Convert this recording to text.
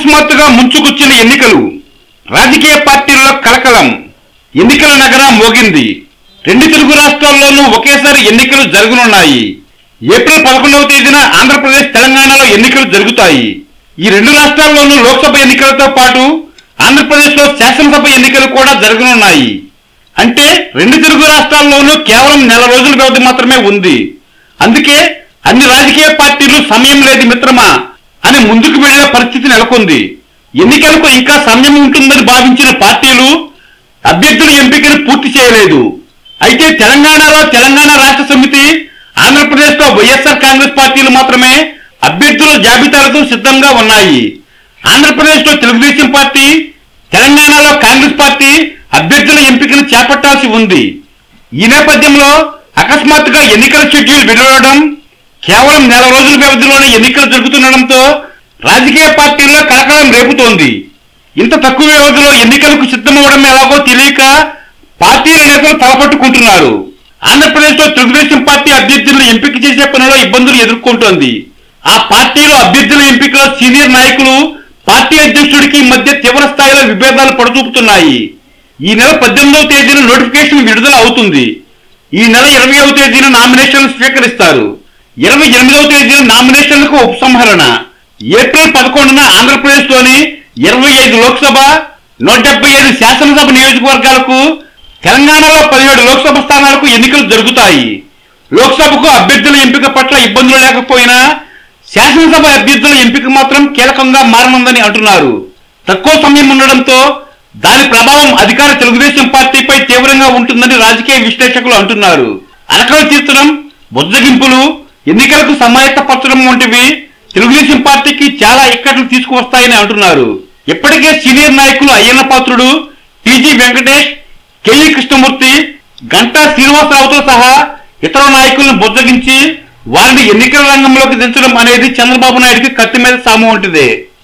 అకస్మాత్తుగా ముంచుకొచ్చిన ఎన్నికలు రాజకీయ పార్టీల్లో కలకలం ఎన్నికల నగరం మోగింది రెండు తెలుగు రాష్ట్రాల్లోనూ ఒకేసారి ఎన్నికలు జరగనున్నాయి ఏప్రిల్ పదకొండవ తేదీన ఆంధ్రప్రదేశ్ తెలంగాణలో ఎన్నికలు జరుగుతాయి ఈ రెండు రాష్ట్రాల్లోనూ లోక్సభ ఎన్నికలతో పాటు ఆంధ్రప్రదేశ్లో శాసనసభ ఎన్నికలు కూడా జరగనున్నాయి అంటే రెండు తెలుగు రాష్ట్రాల్లోనూ కేవలం నెల రోజుల వ్యవధి మాత్రమే ఉంది అందుకే అన్ని రాజకీయ పార్టీలు సమయం లేదు మిత్రమా అని ముందుకు వెళ్లే పరిస్థితి నెలకొంది ఎన్నికలకు ఇంకా సమయం ఉంటుందని భావించిన పార్టీలు అభ్యర్థుల ఎంపికను పూర్తి చేయలేదు అయితే తెలంగాణలో తెలంగాణ రాష్ట్ర సమితి ఆంధ్రప్రదేశ్లో వైఎస్ఆర్ కాంగ్రెస్ పార్టీలు మాత్రమే అభ్యర్థుల జాబితాలతో సిద్ధంగా ఉన్నాయి ఆంధ్రప్రదేశ్లో తెలుగుదేశం పార్టీ తెలంగాణలో కాంగ్రెస్ పార్టీ అభ్యర్థుల ఎంపికను చేపట్టాల్సి ఉంది ఈ నేపథ్యంలో అకస్మాత్తుగా ఎన్నికల షెడ్యూల్ వెలువడడం కేవలం నెల రోజుల వ్యవధిలోనే ఎన్నికలు జరుగుతుండడంతో రాజకీయ పార్టీల్లో కలకలం రేపుతోంది ఇంత తక్కువ వ్యవధిలో ఎన్నికలకు సిద్ధమవడం ఎలాగో తెలియక పార్టీల నేతలు తలపట్టుకుంటున్నారు ఆంధ్రప్రదేశ్లో తెలుగుదేశం పార్టీ అభ్యర్థులను ఎంపిక చేసే పనిలో ఇబ్బందులు ఎదుర్కొంటోంది ఆ పార్టీలో అభ్యర్థుల ఎంపికలో సీనియర్ నాయకులు పార్టీ అధ్యక్షుడికి మధ్య తీవ్ర స్థాయిలో విభేదాలు పడుచూపుతున్నాయి ఈ నెల పద్దెనిమిదవ తేదీన నోటిఫికేషన్ విడుదల అవుతుంది ఈ నెల ఇరవైవ తేదీన నామినేషన్లు స్వీకరిస్తారు ఇరవై ఎనిమిదవ తేదీన నామినేషన్లకు ఉపసంహరణ ఏప్రిల్ పదకొండున ఆంధ్రప్రదేశ్లోని ఇరవై ఐదు లోక్సభ నూట డెబ్బై ఐదు శాసనసభ నియోజకవర్గాలకు తెలంగాణలో పదిహేడు లోక్సభ స్థానాలకు ఎన్నికలు జరుగుతాయి లోక్సభకు అభ్యర్థుల ఎంపిక పట్ల ఇబ్బందులు లేకపోయినా శాసనసభ అభ్యర్థుల ఎంపిక మాత్రం కీలకంగా మారనుందని అంటున్నారు తక్కువ సమయం ఉండడంతో దాని ప్రభావం అధికార తెలుగుదేశం పార్టీపై తీవ్రంగా ఉంటుందని రాజకీయ విశ్లేషకులు అంటున్నారు అలకలు తీర్చడం బుజ్జగింపులు ఎన్నికలకు సమాయత్తపరచడం వంటివి తెలుగుదేశం పార్టీకి చాలా ఇక్కట్లు తీసుకువస్తాయని అంటున్నారు ఇప్పటికే సీనియర్ నాయకులు అయ్యన్న పాత్రుడు టీజీ వెంకటేష్ కెఈ కృష్ణమూర్తి గంటా శ్రీనివాసరావుతో సహా ఇతర నాయకులను బుజ్జగించి వారిని ఎన్నికల రంగంలోకి దించడం అనేది చంద్రబాబు నాయుడికి కత్తి మీద సాము వంటిదే